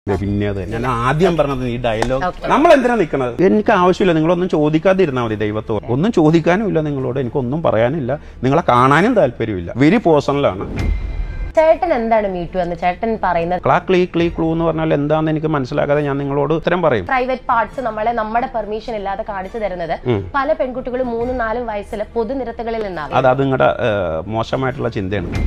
പിന്നെ അത് ഞാൻ ആദ്യം പറഞ്ഞത് ഈ ഡയലോഗ് Okay. നമ്മൾ എന്തിനാ നിൽക്കണത് എനിക്ക് ആവശ്യമില്ല നിങ്ങളൊന്നും ചോദിക്കാതിരുന്നാൽ മതി ദൈവത്തോട് ഒന്നും ചോദിക്കാനും ഇല്ല നിങ്ങളോട് എനിക്കൊന്നും പറയാനില്ല നിങ്ങളെ കാണാനും താല്പര്യമില്ല വെരി പേഴ്സണലാണ് ചേട്ടൻ എന്താണ് മീറ്റു എന്ന് ചേട്ടൻ പറയുന്നത് ക്ലാ ക്ലീ ക്ലീ ക്ലൂ എന്ന് പറഞ്ഞാൽ എന്താണെന്ന് എനിക്ക് മനസ്സിലാക്കാതെ ഞാൻ നിങ്ങളോട് ഉത്തരം പറയും പ്രൈവറ്റ് പാർട്സ് നമ്മളെ നമ്മുടെ പെർമിഷൻ ഇല്ലാതെ കാണിച്ചു തരുന്നത് പല പെൺകുട്ടികളും മൂന്നും നാലും വയസ്സിൽ പൊതുനിരത്തുകളിൽ നിന്നാകും അത് അത് നിങ്ങളുടെ മോശമായിട്ടുള്ള ചിന്തയാണ്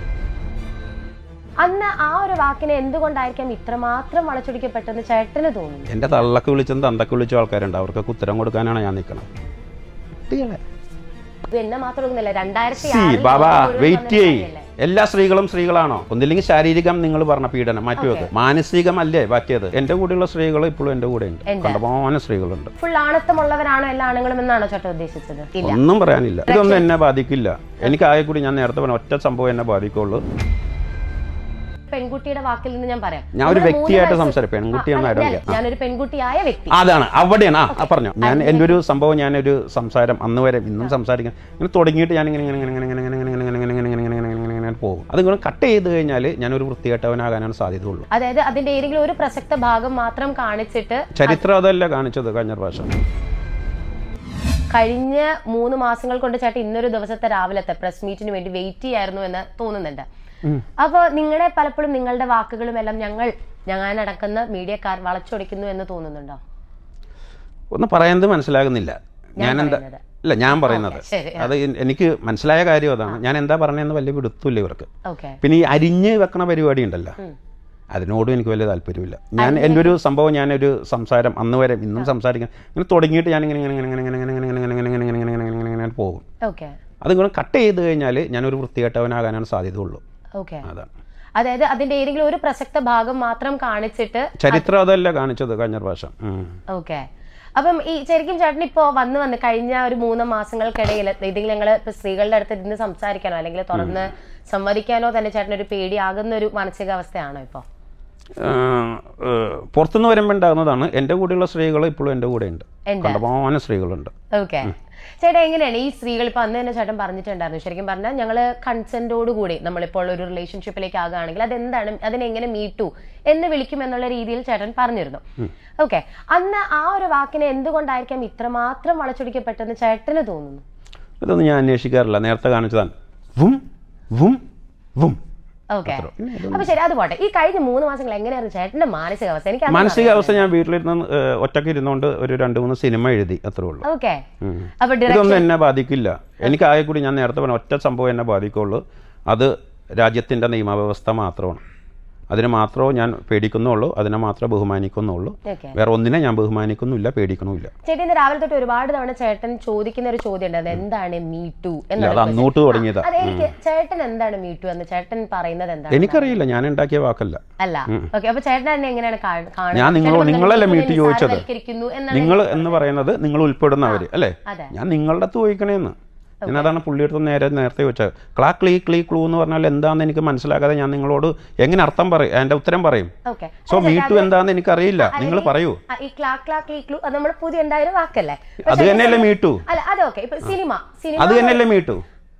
അന്ന് ആ ഒരു വാക്കിനെ എന്തുകൊണ്ടായിരിക്കാം ഇത്രമാത്രം വളച്ചൊടിക്കപ്പെട്ടെന്ന് ചേട്ടന് തോന്നുന്നു എൻ്റെ തള്ളക്ക് വിളിച്ചും തന്തക്ക് വിളിച്ച ആൾക്കാരുണ്ട് അവർക്കൊക്കെ ഉത്തരം കൊടുക്കാനാണ് ഞാൻ നിൽക്കുന്നത് കുട്ടികളെ ഇത് എന്നെ മാത്രം ഒന്നുമില്ല രണ്ടായിരത്തി സി ആറിൽ ബാബാ ലോകം മുഴുവൻ വെയിറ്റ് വന്നൊരു ചെയ്യ് കാര്യമല്ലേ? എല്ലാ സ്ത്രീകളും സ്ത്രീകളാണോ ഒന്നില്ലെങ്കിൽ ശാരീരികം നിങ്ങൾ പറഞ്ഞ പീഡനം മാറ്റി വെക്ക് മാനസികമല്ലേ പറ്റിയത് എന്റെ കൂടെയുള്ള സ്ത്രീകൾ ഇപ്പോഴും എന്റെ കൂടെ ഉണ്ട് ഉണ്ട്. കണ്ടമാനം സ്ത്രീകളുണ്ട് ഫുൾ ആണത്തമുള്ളവരാണോ എല്ലാ ആണുങ്ങളും എന്നാണോ ചേട്ടൻ ഉദ്ദേശിച്ചത് ഇല്ല ഒന്നും പറയാനില്ല ഇതൊന്നും എന്നെ ബാധിക്കില്ല എനിക്ക് ആകെ കൂടി ഞാൻ നേരത്തെ പറഞ്ഞ ഒറ്റ സംഭവം എന്നെ ബാധിക്കുള്ളൂ പെൺകുട്ടിയുടെ വാക്കിൽ നിന്ന് ഞാൻ പറയാം ഞാൻ ഒരു നമ്മള് മൂന്ന് വ്യക്തിയായിട്ട് വയസ്സ്- സംസാരിക്കും പെൺകുട്ടിയാണ് ആ, I don't അല്ല, care. ഞാനൊരു പെൺകുട്ടിയായ വ്യക്തി അതാണ് അവിടെയാണ് ആ, ആ പറഞ്ഞു ഞാൻ എൻ്റെ ഒരു സംഭവം ഞാനൊരു സംസാരം അന്ന് വരെ ഇന്നും സംസാരിക്കാൻ ഇങ്ങനെ തുടങ്ങിയിട്ട് ഞാൻ ഇങ്ങനെ ഇങ്ങനെ ഇങ്ങനെ ഇങ്ങനെ ഇങ്ങനെ ഇങ്ങനെ ഇങ്ങനെ ഇങ്ങനെ ഇങ്ങനെ ഇങ്ങനെ ഇങ്ങനെ ഇങ്ങനെ ഇങ്ങനെ പോകും അതിങ്ങനെ കട്ട് ചെയ്ത് കഴിഞ്ഞാൽ ഞാനൊരു വൃത്തികെട്ടവനാകാനാണ് സാധ്യതയുള്ളൂ അതായത് അതിന്റെ ഏതെങ്കിലും ഒരു പ്രസക്ത ഭാഗം മാത്രം കാണിച്ചിട്ട് ചരിത്രം അതല്ല കാണിച്ചത് കഴിഞ്ഞ പ്രാവശ്യം കഴിഞ്ഞ മൂന്ന് മാസങ്ങൾ കൊണ്ട് ചേട്ടൻ ഇന്നൊരു ദിവസത്തെ രാവിലത്തെ പ്രസ് മീറ്റിന് വേണ്ടി വെയിറ്റ് ചെയ്യായിരുന്നു എന്ന് തോന്നുന്നുണ്ട് അപ്പൊ നിങ്ങളെ പലപ്പോഴും നിങ്ങളുടെ വാക്കുകളും എല്ലാം ഞങ്ങൾ ഞാൻ അടക്കുന്ന മീഡിയക്കാർ വളച്ചൊടിക്കുന്നു എന്ന് തോന്നുന്നുണ്ടോ ഒന്നും പറയുന്നത് മനസ്സിലാകുന്നില്ല ഞാൻ എന്താ പറയുന്നത്. ഇല്ല ഞാൻ പറയുന്നത് ശരി അത് എൻ- എനിക്ക് മനസ്സിലായ കാര്യം അതാണ് ഞാൻ എന്താ പറഞ്ഞതെന്ന് വലിയ പിടുത്തില്ല ഇവർക്ക് ഓക്കെ പിന്നെ ഈ അരിഞ്ഞ് വെക്കണ പരിപാടി ഉണ്ടല്ലോ അതിനോടും എനിക്ക് വലിയ താല്പര്യമില്ല ഞാൻ എൻ്റെ ഒരു സംഭവം ഞാനൊരു സംസാരം അന്ന് വരെ ഇന്നും സംസാരിക്കാൻ ഇങ്ങനെ തുടങ്ങിയിട്ട് ഞാൻ ഇങ്ങനെ ഇങ്ങനെ ഇങ്ങനെ ഇങ്ങനെ ഇങ്ങനെ ഇങ്ങനെ ഇങ്ങനെ ഇങ്ങനെ ഇങ്ങനെ ഇങ്ങനെ ഇങ്ങനെ ഇങ്ങനെ ഇങ്ങനെ പോകും ഓക്കെ അതിങ്ങനെ കട്ട് ചെയ്ത് കഴിഞ്ഞാൽ ഞാനൊരു വൃത്തികെട്ടവനാകാനാണ് സാധ്യതയുള്ളൂ ഓക്കെ അതാണ് അതായത് അതിന്റെ ഏതെങ്കിലും ഒരു പ്രസക്ത ഭാഗം മാത്രം കാണിച്ചിട്ട് ചരിത്രം അതല്ല കാണിച്ചത് കഴിഞ്ഞ പ്രാവശ്യം ഉം. ഓക്കെ അപ്പം ഈ ശരിക്കും ചേട്ടൻ ഇപ്പോ വന്ന് വന്ന് കഴിഞ്ഞ ഒരു മൂന്ന് മാസങ്ങൾക്കിടയിൽ ഏതെങ്കിലും ഞങ്ങൾ ഇപ്പൊ സ്ത്രീകളുടെ അടുത്ത് ഇരുന്ന് സംസാരിക്കാനോ അല്ലെങ്കിൽ തുറന്ന് സംവദിക്കാനോ തന്നെ ചേട്ടൻ ഒരു പേടിയാകുന്ന ഒരു മാനസികാവസ്ഥയാണോ ഇപ്പോ ആ, ഏ, പുറത്തുനിന്ന് വരുമ്പോൾ ഉണ്ടാകുന്നതാണ് എൻ്റെ കൂടെയുള്ള സ്ത്രീകൾ ഇപ്പോഴും എൻ്റെ കൂടെ ഉണ്ട് ഉണ്ട്. കണ്ടമാനം സ്ത്രീകളുണ്ട് ഓക്കെ ചേട്ടാ എങ്ങനെയാണ് ഈ സ്ത്രീകൾ ഇപ്പൊ അന്ന് തന്നെ ചേട്ടൻ പറഞ്ഞിട്ടുണ്ടായിരുന്നു ശരിക്കും പറഞ്ഞാൽ ഞങ്ങൾ കൺസെന്റോട് കൂടി നമ്മളിപ്പോൾ ഒരു റിലേഷൻഷിപ്പിലേക്ക് ആകുകയാണെങ്കിൽ അതെന്താണ് അതിനെങ്ങനെ മീട്ടു എന്ന് വിളിക്കും എന്നുള്ള രീതിയിൽ ചേട്ടൻ പറഞ്ഞിരുന്നു ഓക്കെ അന്ന് ആ ഒരു വാക്കിനെ എന്തുകൊണ്ടായിരിക്കാം ഇത്രമാത്രം വളച്ചൊടിക്കപ്പെട്ടെന്ന് ചേട്ടന് തോന്നുന്നു ഇതൊന്നും ഞാൻ അന്വേഷിക്കാറില്ല നേരത്തെ കാണിച്ചതാണ് വും വും വും ഓക്കെ അപ്പൊ ശരി അത് പോട്ടെ ഈ കഴിഞ്ഞ മൂന്ന് മാസങ്ങൾ എങ്ങനെയായിരുന്നു ചേട്ടന്റെ മാനസികാവസ്ഥ എനിക്ക് മാനസികാവസ്ഥ ഞാൻ വീട്ടിലിരുന്ന് ഏ, ഒറ്റയ്ക്ക് ഇരുന്നുകൊണ്ട് ഒരു രണ്ട് മൂന്ന് സിനിമ എഴുതി അത്രേ ഉള്ളൂ ഓക്കെ ഉം. അപ്പൊ ഡയറക്റ്റ് ഇതൊന്നും എന്നെ ബാധിക്കില്ല എനിക്ക് ആകെ കൂടി ഞാൻ നേരത്തെ പറഞ്ഞ ഒറ്റ സംഭവം എന്നെ ബാധിക്കുള്ളൂ അത് രാജ്യത്തിൻ്റെ നിയമവ്യവസ്ഥ മാത്രമാണ് അതിനെ മാത്രമേ ഞാൻ പേടിക്കുന്നുള്ളൂ അതിനെ മാത്രമേ ബഹുമാനിക്കുന്നുള്ളൂ ഓക്കെ വേറെ ഒന്നിനെ ഞാൻ ബഹുമാനിക്കുന്നുമില്ല പേടിക്കണമില്ല ചേട്ടൻ ഇന്ന് രാവിലെ തൊട്ട് ഒരുപാട് തവണ ചേട്ടൻ ചോദിക്കുന്ന ഒരു ചോദ്യം ഉണ്ട് അത് എന്താണ് മീ ടു ഇല്ല അത് അന്നോട്ട് തുടങ്ങിയതാ അത് എനിക്ക് ചേട്ടൻ എന്താണ് മീ ടു എന്ന് ചേട്ടൻ പറയുന്നത് എന്താണ് എനിക്കറിയില്ല ഞാൻ ഉണ്ടാക്കിയ വാക്കല്ല അല്ല ഓക്കെ അപ്പൊ ചേട്ടൻ തന്നെ എങ്ങനെയാണ് കാ- കാണുന്നത്? ഞാൻ നിങ്ങളോ- ചേട്ടൻ നിങ്ങളല്ലേ പറഞ്ഞത് മീറ്റ് ചോദിച്ചത്? നിസ്സാരവൽക്കരിക്കുന്നു എന്നുള്ള നിങ്ങൾ എന്ന് പറയുന്നത് നിങ്ങൾ ഉൾപ്പെടുന്നവര് അല്ലേ അതെ ഞാൻ നിങ്ങളുടെ അടുത്ത് ചോദിക്കണേന്ന് ഞാൻ അതാണ് പുള്ളിയെടുത്ത് നേരെ നേരത്തെ ചോദിച്ചത് ക്ലാ ക്ലീ ക്ലീ ക്ലൂ എന്ന് പറഞ്ഞാൽ എന്താണെന്ന് എനിക്ക് മനസ്സിലാക്കാതെ ഞാൻ നിങ്ങളോട് എങ്ങനെ അർത്ഥം പറയും എൻ്റെ ഉത്തരം പറയും ഓക്കെ സോ മീറ്റു എന്താണെന്ന് എനിക്കറിയില്ല നിങ്ങൾ പറയൂ ഈ ക്ലാ ക്ലാ ക്ലീ ക്ലൂ അത് നമ്മുടെ പുതിയ ഉണ്ടായ ഒരു വാക്കല്ലേ അത് തന്നെയല്ലേ മീറ്റു അല്ല അതൊക്കെ ഇപ്പൊ സിനിമ സിനിമ അത് തന്നെയല്ലേ മീറ്റു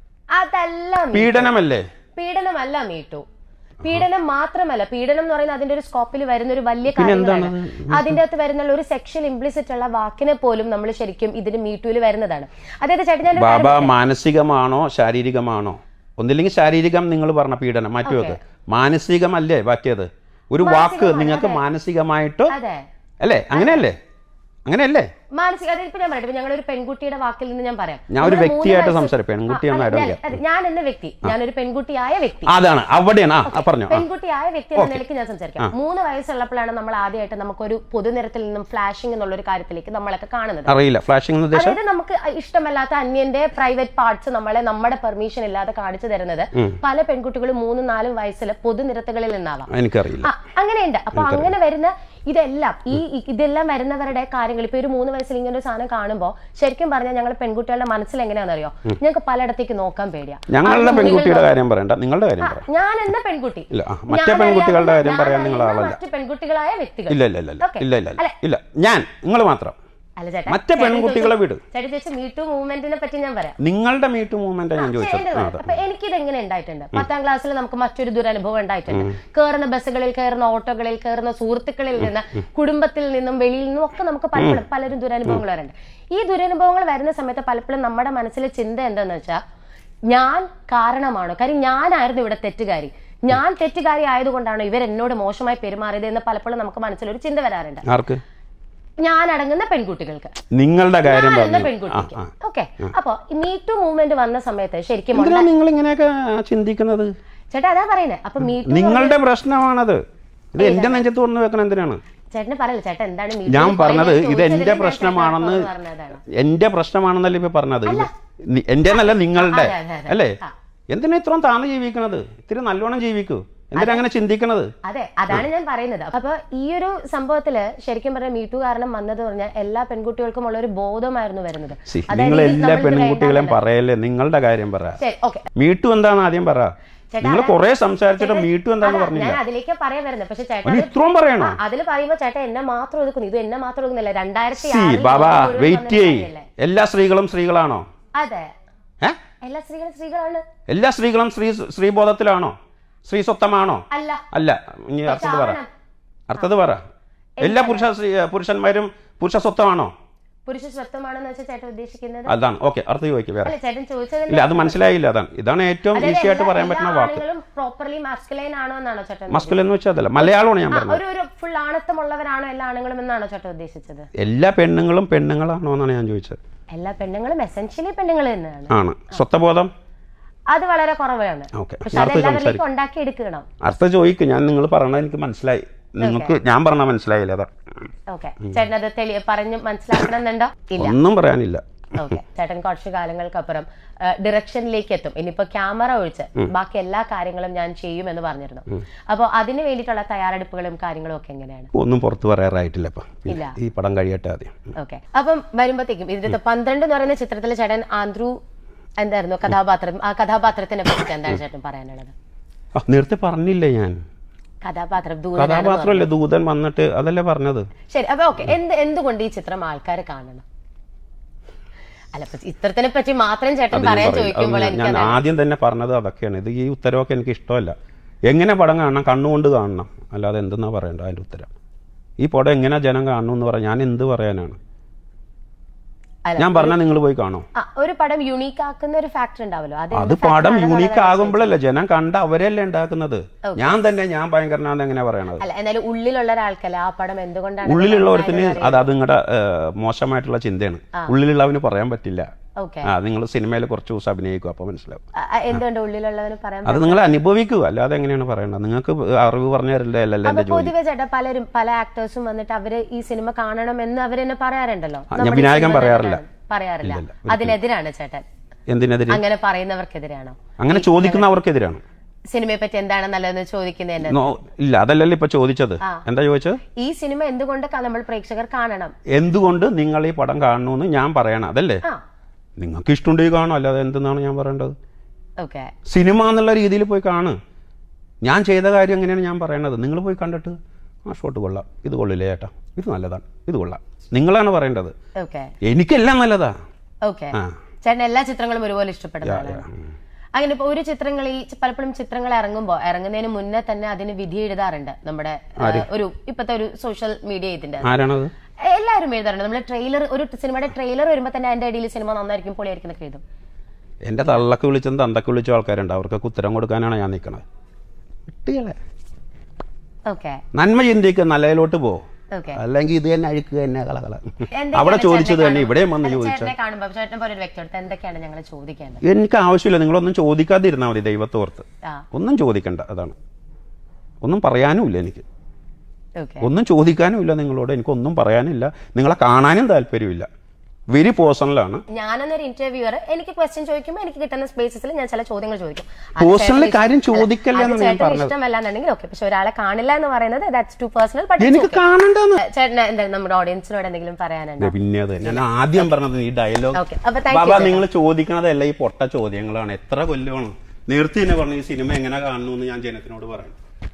അതല്ല മീ- പീഡനമല്ലേ പീഡനമല്ല മീട്ടു പീഡനം മാത്രമല്ല പീഡനം എന്ന് പറയുന്നത് അതിന്റെ ഒരു സ്കോപ്പിൽ വരുന്ന ഒരു വലിയ കാര്യങ്ങളാണ് അതിന്റെ അകത്ത് വരുന്ന ഒരു സെക്ഷൽ ഇംപ്ലിസിറ്റ് ഉള്ള വാക്കിനെ പോലും നമ്മൾ ശരിക്കും ഇതിന് മീട്ടുവിൽ വരുന്നതാണ് അതായത് ചേട്ടൻ ഞാൻ ബാബ മാനസികമാണോ ശാരീരികമാണോ ഒന്നില്ലെങ്കിൽ ശാരീരികം നിങ്ങൾ പറഞ്ഞ പീഡനം മാറ്റി വെക്ക് മാനസികമല്ലേ പറ്റിയത് ഒരു വാക്ക് നിങ്ങൾക്ക് മാനസികമായിട്ടോ അതെ അല്ലേ അങ്ങനെയല്ലേ അങ്ങനെയല്ലേ മാനസിക അതായത് ഇപ്പൊ ഞാൻ പറയട്ടെ ഇപ്പൊ ഞങ്ങളൊരു പെൺകുട്ടിയുടെ വാക്കിൽ നിന്ന് ഞാൻ പറയാം ഞാൻ ഒരു നമ്മള് മൂന്ന് വ്യക്തിയായിട്ട് വയസ്സ്- സംസാരിക്കും പെൺകുട്ടിയാണ് ആ, I don't ഞാൻ- care. അതെ, ഞാൻ എന്ന വ്യക്തി ഞാനൊരു പെൺകുട്ടിയായ വ്യക്തി അതാണ് അവിടെയാണ് ആ, ആ പറഞ്ഞോ ആ. പെൺകുട്ടിയായ വ്യക്തി എന്ന നിലയ്ക്ക് ഞാൻ സംസാരിക്കാം മൂന്ന് വയസ്സുള്ളപ്പോഴാണ് നമ്മൾ ആദ്യമായിട്ട് നമുക്കൊരു പൊതുനിരത്തിൽ നിന്നും ഫ്ലാഷിംഗ് എന്നുള്ള ഒരു കാര്യത്തിലേക്ക് നമ്മളൊക്കെ കാണുന്നത് അറിയില്ല ഫ്ലാഷിംഗ് എന്ന് ഉദ്ദേശം അതായത് നമുക്ക് ഇഷ്ടമല്ലാത്ത അന്യന്റെ പ്രൈവറ്റ് പാർട്സ് നമ്മളെ നമ്മുടെ പെർമിഷൻ ഇല്ലാതെ കാണിച്ചു തരുന്നത് പല പെൺകുട്ടികളും മൂന്നും നാലും വയസ്സിൽ പൊതുനിരത്തുകളിൽ നിന്നാവാം എനിക്കറിയില്ല ആ, അങ്ങനെയുണ്ട് അപ്പൊ അങ്ങനെ വരുന്ന ഇതെല്ലാം ഈ ഈ- ഇതെല്ലാം വരുന്നവരുടെ കാര്യങ്ങൾ ഇപ്പൊ ഒരു മൂന്ന് വയസ്സിൽ ഇങ്ങനെ ഒരു സാധനം കാണുമ്പോൾ ശരിക്കും പറഞ്ഞാൽ ഞങ്ങൾ പെൺകുട്ടികളുടെ മനസ്സിൽ എങ്ങനെയാണെന്നറിയോ ഞങ്ങൾക്ക് പലയിടത്തേക്ക് നോക്കാൻ പേടിയാ ഞങ്ങളുടെ പെൺകുട്ടിയുടെ കാര്യം പറയണ്ട നിങ്ങളുടെ കാര്യം പറ ഞാൻ എന്ന പെൺകുട്ടി ഇല്ല ആ, മറ്റേ ഞാൻ പെൺകുട്ടികളുടെ അറിയാവുന്ന- കാര്യം ഞാൻ പറയാൻ നിങ്ങൾ അറിയുന്ന ആളല്ല മറ്റു പെൺകുട്ടികളായ വ്യക്തികൾ ഇല്ല ഇല്ല ഇല്ല ഇല്ല Okay. ഇല്ല ഇല്ല ഇല്ല ഇല്ല ഞാൻ നിങ്ങൾ മാത്രം അല്ല ചേട്ടാ മറ്റേ പെൺകുട്ടികളെ വിട് ചേട്ടൻ ചോദിച്ച മീറ്റു മൂവ്മെന്റിനെ പറ്റി ഞാൻ പറയാം നിങ്ങളുടെ മീറ്റ് മൂവ്മെന്റ് ഞാൻ ചോദിച്ചത് എന്റെ ആ, കാര്യം. അപ്പൊ എനിക്കിത് എങ്ങനെ ഉണ്ടായിട്ടുണ്ട് പത്താം ക്ലാസ്സിൽ നമുക്ക് മറ്റൊരു ദുരനുഭവം ഉണ്ടായിട്ടുണ്ട് കയറുന്ന ബസ്സുകളിൽ കയറുന്ന ഓട്ടോകളിൽ കയറുന്ന സുഹൃത്തുക്കളിൽ നിന്ന് കുടുംബത്തിൽ നിന്നും വെളിയിൽ നിന്നും ഒക്കെ നമുക്ക് പലപ്പോഴും പലരും ദുരനുഭവങ്ങൾ വരുന്നുണ്ട് ഈ ദുരനുഭവങ്ങൾ വരുന്ന സമയത്ത് പലപ്പോഴും നമ്മുടെ മനസ്സിലെ ചിന്ത എന്താന്ന് വെച്ചാൽ ഞാൻ കാരണമാണോ കാര്യം ഞാനായിരുന്നു ഇവിടെ തെറ്റുകാരി ഞാൻ തെറ്റുകാരി ആയതുകൊണ്ടാണോ ഇവർ എന്നോട് മോശമായി പെരുമാറിയത് എന്ന് പലപ്പോഴും നമുക്ക് മനസ്സിലൊരു ചിന്ത വരാറുണ്ട് ആർക്ക് ഞാൻ അടങ്ങുന്ന പെൺകുട്ടികൾക്ക് നിങ്ങളുടെ കാര്യം ഞാൻ എന്ന പറഞ്ഞു ആ പെൺകുട്ടിക്ക് ആ ഓക്കെ അപ്പൊ മീറ്റു മൂവ്മെന്റ് വന്ന സമയത്ത് ശരിക്കും എന്തിനാ നിങ്ങൾ ഇങ്ങനെയൊക്കെ ചിന്തിക്കുന്നത് ചേട്ടാ അതാ പറയുന്നത് അപ്പൊ മീറ്റു നിങ്ങളുടെ പ്രശ്നമാണത് ഇത് എന്റെ നെഞ്ചത്ത് തുറന്നു വെക്കണം എന്തിനാണ് ചേട്ടന് പറയല്ല ചേട്ടാ എന്താണ് Me Too ഞാൻ ന്ന് പറഞ്ഞത് പറയുന്നത് ഇത് എന്റെ ചോദിച്ചതിന് ഞാൻ പ്രശ്നമാണെന്ന് ചേട്ടനോട് പറഞ്ഞതാണ്. എന്റെ പ്രശ്നമാണെന്നല്ലേ ഇപ്പൊ പറഞ്ഞത് നി- എന്റെ എന്നല്ല നിങ്ങളുടെ അതെ, അതെ, അതെ. അല്ലേ ആ. എന്തിനാ ഇത്രയും താന്ന് ജീവിക്കണത് ഇത്തിരി നല്ലോണം ജീവിക്കൂ എന്തിനാ അങ്ങനെ ചിന്തിക്കണത് അതെ അതാണ് ഞാൻ പറയുന്നത് അപ്പൊ ഈ ഒരു സംഭവത്തില് ശരിക്കും പറഞ്ഞ മീറ്റു കാരണം വന്നത് പറഞ്ഞാൽ എല്ലാ പെൺകുട്ടികൾക്കും ഉള്ള ഒരു ബോധമായിരുന്നു വരുന്നത് See, അതായത് നിങ്ങൾ ഇത് എല്ലാ നമ്മൾക്ക് പെൺകുട്ടികളെയും വേണ്ടാന്നുള്ളത്. പറയല്ലേ നിങ്ങളുടെ കാര്യം പറ ശരി ഓക്കെ മീട്ടു എന്താണ് ആദ്യം പറ ചേട്ടാ, നിങ്ങൾ കുറെ സംസാരിച്ചിട്ട് മീട്ടു എന്താന്ന് പറഞ്ഞില്ല ഞാൻ അതിലേക്ക് പറയാൻ വരുന്നത് പക്ഷെ ചേട്ടാ അതിന് ഇത്രയും പറയണോ അതിൽ പറയുമ്പോ ചേട്ടാ എന്നെ മാത്രം ഒതുക്കുന്നു ഇത് എന്നെ മാത്രം ഒതുക്കുന്നില്ല രണ്ടായിരത്തി സി ആറിൽ ബാബാ ലോകം മുഴുവൻ വെയിറ്റ് വന്നൊരു ചെയ് കാര്യമല്ലേ? എല്ലാ സ്ത്രീകളും സ്ത്രീകളാണോ അതെ ഏ എല്ലാ സ്ത്രീകളും സ്ത്രീകളാണ് എല്ലാ സ്ത്രീകളും സ്ത്രീ സ്ത്രീബോധത്തിലാണോ സ്ത്രീ സ്വത്തമാണോ അല്ല അല്ല ഇനി അർത്ഥത് പറ ആവണം. അർത്ഥത് പറ എല്ലാ പുരുഷ സ്ത്രീ- പുരുഷന്മാരും പുരുഷ സ്വത്തമാണോ പുരുഷ സ്വത്വമാണെന്ന് വെച്ചാൽ ചേട്ടൻ ഉദ്ദേശിക്കുന്നത് അതാണ് ഓക്കെ അർത്ഥം ചോദിക്കും വേറെ അല്ല ചേട്ടൻ ചോദിച്ചത് ഇല്ല അത് മനസ്സിലായില്ല അതാണ് ഇതാണ് ഏറ്റവും ഈസി ആയിട്ട് പറയാൻ പറ്റുന്ന വാക്ക് പ്രോപ്പർലി മാസ്കുലൈൻ ആണോ എന്നാണോ ചേട്ടൻ മസ്കുൽ എന്ന് വെച്ചാൽ അതല്ല മലയാളമാണ് ഞാൻ ആ, പറഞ്ഞത് ഒരു ഒരു ഫുൾ ആണത്തമുള്ളവരാണോ എല്ലാ ആണുങ്ങളും എന്നാണോ ചേട്ടൻ ഉദ്ദേശിച്ചത് എല്ലാ പെണ്ണുങ്ങളും പെണ്ണുങ്ങളാണോ എന്നാണ് ഞാൻ ചോദിച്ചത് എല്ലാ പെണ്ണുങ്ങളും എസെൻഷ്യലി പെണ്ണുങ്ങൾ തന്നെയാണ് ആണ് സ്വത്തബോധം അത് വളരെ കുറവാണ് ഓക്കെ പക്ഷെ അതെല്ലാവരിലേക്ക് ഉണ്ടാക്കി എടുക്കണം അർത്ഥം ചോദിക്കും ഞാൻ നിങ്ങൾ പറഞ്ഞത് എനിക്ക് മനസ്സിലായി നിങ്ങൾക്ക് ഞാൻ പറഞ്ഞ മനസ്സിലായില്ല അതാ ഓക്കെ ചേട്ടൻ അത് തെളി പറഞ്ഞ് മനസ്സിലാക്കണമെന്നുണ്ടോ ഇല്ല ഒന്നും പറയാനില്ല ഓക്കെ ചേട്ടൻ കുറച്ച് കാലങ്ങൾക്കപ്പുറം ഡിറക്ഷനിലേക്ക് എത്തും ഇനിയിപ്പോ ക്യാമറ ഒഴിച്ച് ബാക്കി എല്ലാ കാര്യങ്ങളും ഞാൻ ചെയ്യും എന്ന് പറഞ്ഞിരുന്നു അപ്പോൾ അതിന് വേണ്ടിയിട്ടുള്ള തയ്യാറെടുപ്പുകളും കാര്യങ്ങളും ഒക്കെ എങ്ങനെയാണ് ഒന്നും പുറത്ത് പറയാറായിട്ടില്ല ഇപ്പം ഇല്ല. ഈ പടം കഴിയട്ടെ ആദ്യം ഓക്കെ അപ്പം വരുമ്പോഴത്തേക്കും ഇതിന്റെ പന്ത്രണ്ട് എന്ന് പറയുന്ന ചിത്രത്തിൽ ചേട്ടൻ ആന്ത്രു എന്തായിരുന്നു കഥാപാത്രം ആ കഥാപാത്രത്തിനെ പറ്റി എന്താണ് ചേട്ടൻ പറയാനുള്ളത് ആ, നേരത്തെ പറഞ്ഞില്ലേ ഞാൻ കഥാപാത്രം ദൂരനാണെന്ന് കഥാപാത്രമല്ലേ ദൂതൻ വന്നിട്ട് അതല്ലേ പറഞ്ഞത് പറഞ്ഞു. ശരി അപ്പൊ ഓക്കെ എന്ത് എന്തുകൊണ്ട് ഈ ചിത്രം ആൾക്കാർ കാണണം അല്ല ഇപ്പൊ ചിത്രത്തിനെ പറ്റി മാത്രം ചേട്ടൻ അത് ഞാൻ പറയാൻ പറയില്ല. ചോദിക്കുമ്പോൾ അത് എനിക്ക് ഞാൻ ആദ്യം തന്നെ പറഞ്ഞത് അതൊക്കെയാണ് ഇത് ഈ ഉത്തരവൊക്കെ എനിക്ക് ഇഷ്ടമല്ല എങ്ങനെ പടം കാണണം കണ്ണുകൊണ്ട് കാണണം അല്ലാതെ എന്തെന്നാ പറയണ്ട അതിന്റെ ഉത്തരം ഈ പടം എങ്ങനെ ജനം കാണണം എന്ന് പറയാൻ ഞാൻ എന്ത് പറയാനാണ് അല്ല, ഞാൻ പറഞ്ഞാൽ നിങ്ങൾ പോയി കാണോ ആ, ഒരു പടം യുണീക്ക് ആക്കുന്ന ഒരു ഫാക്ടർ ഉണ്ടാവല്ലോ അത് അത് പടം യൂണിക്ക് ആകുമ്പോഴല്ലേ ജനം കണ്ട അവരല്ലേ ഉണ്ടാക്കുന്നത് ഞാൻ തന്നെ ഞാൻ ഭയങ്കരനാന്ന് എങ്ങനെയാ പറയണത് അല്ല എന്നാലും ഉള്ളിലുള്ള ഒരാൾക്കല്ല ആ പടം എന്തുകൊണ്ടാണ് ഉള്ളിലുള്ളവർത്തിന് അത് അത് നിങ്ങളുടെ മോശമായിട്ടുള്ള ചിന്തയാണ് ഉള്ളിലുള്ളവന് പറയാൻ പറ്റില്ല ഓക്കെ ആ നിങ്ങൾ സിനിമയിൽ കുറച്ച് ദിവസം അഭിനയിക്കും അപ്പൊ മനസ്സിലാവും എന്തുകൊണ്ട് ഉള്ളിലുള്ളവന് പറയാൻ അത് നിങ്ങൾ അനുഭവിക്കൂ അല്ലാതെ എങ്ങനെയാണ് പറയണത് നിങ്ങൾക്ക് അറിവ് പറഞ്ഞു തരില്ല അല്ലല്ലോ അപ്പൊ എന്റെ ജോലി പൊതുവെ ചേട്ടാ പലരും പല ആക്ടേഴ്സും വന്നിട്ട് അവര് ഈ സിനിമ കാണണം എന്ന് അവരെന്നെ പറയാറുണ്ടല്ലോ ഞാൻ നമ്മുടെ ഈ വിനായകൻ സിനിമ പറയാറില്ല. കാണണം. പറയാറില്ല ഇല്ലില്ല, അതിനെതിരാണ് ചേട്ടൻ എന്തിനെതിരെ അങ്ങനെ പറയുന്നവർക്കെതിരാണോ അങ്ങനെ ചോദിക്കുന്നവർക്കെതിരാണ് സിനിമയെ പറ്റി എന്താണ് നല്ലതെന്ന് ചോദിക്കുന്നതിന് നോ ഇല്ല അതല്ലല്ലോ ഇപ്പൊ ചോദിച്ചത് എന്താ ചോദിച്ചത് ഈ സിനിമ എന്തുകൊണ്ട് ക- നമ്മൾ പ്രേക്ഷകർ കാണണം എന്തുകൊണ്ട് നിങ്ങൾ ഈ പടം കാണണമെന്ന് ഞാൻ പറയണം അതല്ലേ ആ നിങ്ങൾക്ക് ഇഷ്ടമുണ്ടെങ്കിൽ കാണും അല്ലാതെ എന്തെന്നാണ് ഞാൻ പറയേണ്ടത് ഓക്കെ സിനിമ എന്നുള്ള രീതിയിൽ പോയി കാണ് ഞാൻ ചെയ്ത കാര്യം എങ്ങനെയാണ് ഞാൻ പറയണത് നിങ്ങൾ പോയി കണ്ടിട്ട് ആ ഷോട്ട് കൊള്ളാം ഇത് കൊള്ളില്ലേ ചേട്ടാ ഇത് നല്ലതാണ് ഇത് കൊള്ളാം നിങ്ങളാണ് പറയേണ്ടത് ഓക്കെ എനിക്കെല്ലാം നല്ലതാ ഓക്കെ ആ ചേട്ടൻ എല്ലാ ചിത്രങ്ങളും ഒരുപോലെ ഇഷ്ടപ്പെടുന്നതാണ് അങ്ങനെ ഇപ്പൊ ഒരു ചിത്രങ്ങൾ ഈ ചി- പലപ്പോഴും ചിത്രങ്ങൾ ഇറങ്ങുമ്പോൾ ഇറങ്ങുന്നതിന് മുന്നേ തന്നെ അതിന് വിധി എഴുതാറുണ്ട് നമ്മുടെ ആ, ഒരു ഇപ്പത്തെ ഒരു സോഷ്യൽ മീഡിയ ഇതിന്റെ ആരാണത് എല്ലാവരും എഴുതാറുണ്ട് നമ്മൾ ട്രെയിലർ ഒരു സിനിമയുടെ ട്രെയിലർ വരുമ്പോൾ തന്നെ അതിന്റെ ഇടയിൽ സിനിമ നന്നായിരിക്കും പൊളിയായിരിക്കും എന്നൊക്കെ എഴുതും എൻ്റെ തള്ളക്ക് വിളിച്ചതും തന്തക്ക് വിളിച്ച ആൾക്കാരുണ്ട് അവർക്കൊക്കെ ഉത്തരം കൊടുക്കാനാണ് ഞാൻ നിൽക്കണത് കുട്ടികളെ ഓക്കെ നന്മ ചിന്തിക്കുക നല്ലതിലോട്ട് പോ ഓക്കെ അല്ലെങ്കിൽ ഇത് തന്നെ അഴുക്കുക തന്നെ കളകള അവിടെ ചോദിച്ചത് തന്നെ ഇവിടെയും വന്ന് ചോദിച്ചു ചേട്ടനെ കാണുമ്പോൾ ചേട്ടനെ പോലെ ഒരു വ്യക്തിയോട് എന്തൊക്കെയാണ് ഞങ്ങൾ ചോദിക്കേണ്ടത് എനിക്ക് ആവശ്യമില്ല നിങ്ങളൊന്നും ചോദിക്കാതിരുന്നാൽ മതി ദൈവത്തോർത്ത് ആ ഒന്നും ചോദിക്കണ്ട അതാണ് ഒന്നും പറയാനുമില്ല എനിക്ക് ഓക്കെ ഒന്നും ചോദിക്കാനും ഇല്ല നിങ്ങളോട് എനിക്കൊന്നും പറയാനില്ല നിങ്ങളെ കാണാനും താല്പര്യമില്ല വെരി പേഴ്സണലാണ് ഞാനെന്നൊരു ഇന്റർവ്യൂവർ എനിക്ക് ക്വസ്റ്റ്യൻ ചോദിക്കുമ്പോൾ എനിക്ക് കിട്ടുന്ന സ്പേസസിൽ ഞാൻ ചില ചോദ്യങ്ങൾ ചോദിക്കും അത് പേഴ്സണൽ ചേട്ടന് കാര്യം ഇഷ്ടം- ചോദിക്കല്ലേ അത് എന്നാണ് ഞാൻ ചേട്ടന് പറഞ്ഞത് ഇഷ്ടമല്ല എന്നുണ്ടെങ്കിൽ ഓക്കെ പക്ഷെ ഒരാളെ കാണില്ല എന്ന് പറയുന്നത് ദാറ്റ്സ് ടു പേഴ്സണൽ ബട്ട് എനിക്ക് കാണണ്ടെന്ന് ചേട്ടന് എന്താ നമ്മുടെ ഓഡിയൻസിനോട് എന്തെങ്കിലും പറയാനുണ്ടോ പിന്നെ അത് ഞാൻ ആദ്യം പറഞ്ഞത് ഈ ഡയലോഗ് ഓക്കെ അപ്പൊ താങ്ക് ബാബാ നിങ്ങൾ ചോദിക്കണതല്ല ഈ പൊട്ട ചോദ്യങ്ങളാണ് എത്ര കൊല്ലമാണ് നേരത്തെ തന്നെ പറഞ്ഞു ഈ സിനിമ എങ്ങനെ കാണുന്നു എന്ന് ഞാൻ ജനത്തിനോട് പറയണം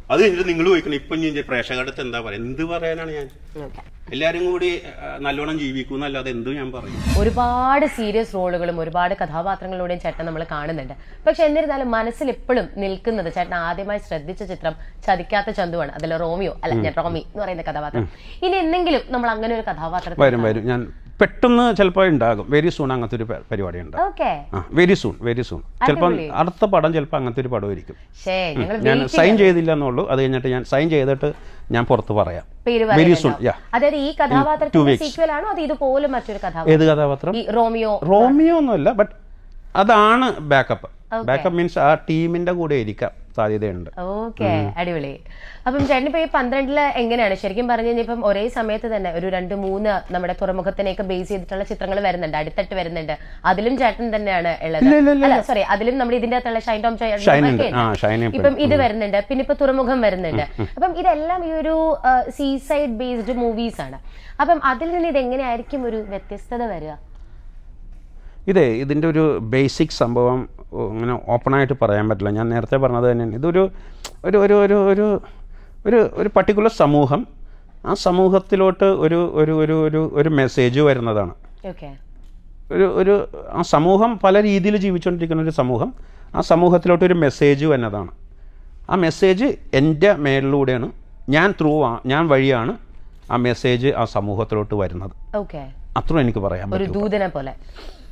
അത് കഴിഞ്ഞിട്ട് നിങ്ങൾ ചോദിക്കണം ഇപ്പം ഞാൻ പ്രേക്ഷകരുടെ അടുത്ത് എന്താ പറയുക എന്ത് പറയാനാണ് ഞാൻ ഓക്കെ എല്ലാവരും കൂടി ആ, നല്ലോണം ജീവിക്കും എന്നല്ലാതെ എന്തും ഞാൻ പറയും ഒരുപാട് സീരിയസ് റോളുകളും ഒരുപാട് കഥാപാത്രങ്ങളിലൂടെയും ചേട്ടൻ നമ്മൾ കാണുന്നുണ്ട് പക്ഷെ എന്നിരുന്നാലും മനസ്സിൽ എപ്പോഴും നിൽക്കുന്നത് ചേട്ടൻ ആദ്യമായി ശ്രദ്ധിച്ച ചിത്രം ചതിക്കാത്ത ചന്തുവാണ് അതിൽ റോമിയോ അല്ല ഞാൻ റോമി എന്ന് പറയുന്ന കഥാപാത്രം ഇനി എന്തെങ്കിലും നമ്മൾ അങ്ങനെ ഒരു കഥാപാത്രത്തെ വരും വരും ഞാൻ പെട്ടെന്ന് ചിലപ്പോൾ ഉണ്ടാകും വെരി സൂൺ അങ്ങനത്തെ ഒരു പ- പരിപാടി ഉണ്ട് ഓക്കെ ആ വെരി സൂൺ വെരി സൂൺ ചിലപ്പോൾ അടുത്ത പടം ചിലപ്പോൾ അങ്ങനത്തെ ഒരു പടമായിരിക്കും ശേ ഞങ്ങൾ ഞാൻ സൈൻ ചെയ്തില്ല എന്നുള്ളൂ അത് കഴിഞ്ഞിട്ട് ഞാൻ സൈൻ ചെയ്തിട്ട് ഞാൻ പുറത്ത് പറയാം പേര് വെരി സൂൺ പറയുന്നുണ്ടാവും. യാ അതായത് ഈ കഥാപാത്രത്തിന്റെ സീക്വൽ ആണോ അത് ഇതുപോലെ മറ്റൊരു കഥാപാത്രം ഏത് കഥാപാത്രം ഈ റോമിയോ റോമിയോ ഒന്നുമല്ല ബട്ട് അതാണ് ബാക്കപ്പ് ബാക്കപ്പ് മീൻസ് ആ ടീമിന്റെ കൂടെ ഇരിക്കാം സാധ്യതയുണ്ട് ഓക്കെ അടിപൊളി അപ്പം ചേട്ടൻ ഇപ്പൊ ഈ പന്ത്രണ്ടില് എങ്ങനെയാണ് ശരിക്കും പറഞ്ഞു കഴിഞ്ഞാൽ ഇപ്പം ഒരേ സമയത്ത് തന്നെ ഒരു രണ്ട് മൂന്ന് നമ്മുടെ തുറമുഖത്തിനെയൊക്കെ ബേസ് ചെയ്തിട്ടുള്ള ചിത്രങ്ങൾ വരുന്നുണ്ട് അടുത്തട്ട് വരുന്നുണ്ട് അതിലും ചേട്ടൻ തന്നെയാണ് ഉള്ളത് ഇല്ല, ഇല്ല, ഇല്ല. അല്ല സോറി അതിലും നമ്മുടെ ഇതിന്റെ അകത്തുള്ള ഷൈൻ ടോം ചേട്ടൻ ഷൈൻ ഉണ്ട് ഒക്കെ ആ ഉണ്ട്. ഷൈൻ ഇപ്പം ഇത് വരുന്നുണ്ട് പിന്നെ ഇപ്പൊ തുറമുഖം വരുന്നുണ്ട് അപ്പം ഇതെല്ലാം ഈ ഒരു സീ സൈഡ് ബേസ്ഡ് മൂവീസ് ആണ് അപ്പം അതിൽ നിന്ന് ഇത് എങ്ങനെയായിരിക്കും ഒരു വ്യത്യസ്തത വരിക ഇതേ ഇതിൻ്റെ ഒരു ബേസിക് സംഭവം ഓ, ഇങ്ങനെ ഓപ്പണായിട്ട് പറയാൻ പറ്റില്ല ഞാൻ നേരത്തെ പറഞ്ഞത് തന്നെയാണ് ഇതൊരു ഒരു ഒരു ഒരു ഒരു ഒരു ഒരു പർട്ടിക്കുലർ സമൂഹം ആ സമൂഹത്തിലോട്ട് ഒരു ഒരു ഒരു ഒരു ഒരു മെസ്സേജ് വരുന്നതാണ് ഓക്കെ ഒരു ഒരു ആ സമൂഹം പല രീതിയിൽ ജീവിച്ചുകൊണ്ടിരിക്കുന്ന ഒരു സമൂഹം ആ സമൂഹത്തിലോട്ട് ഒരു മെസ്സേജ് വരുന്നതാണ് ആ മെസ്സേജ് എൻ്റെ മേലിലൂടെയാണ് ഞാൻ ത്രൂ ഞാൻ വഴിയാണ് ആ മെസ്സേജ് ആ സമൂഹത്തിലോട്ട് വരുന്നത് ഓക്കെ അത്രയും എനിക്ക് പറയാൻ ഒരു പറ്റും ദൂതനെ പോലെ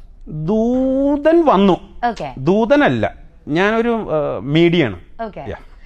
ദൂതൻ വന്നു ഓക്കെ ദൂതനല്ല ഞാനൊരു മീഡിയാണ് ഓക്കെ Yeah.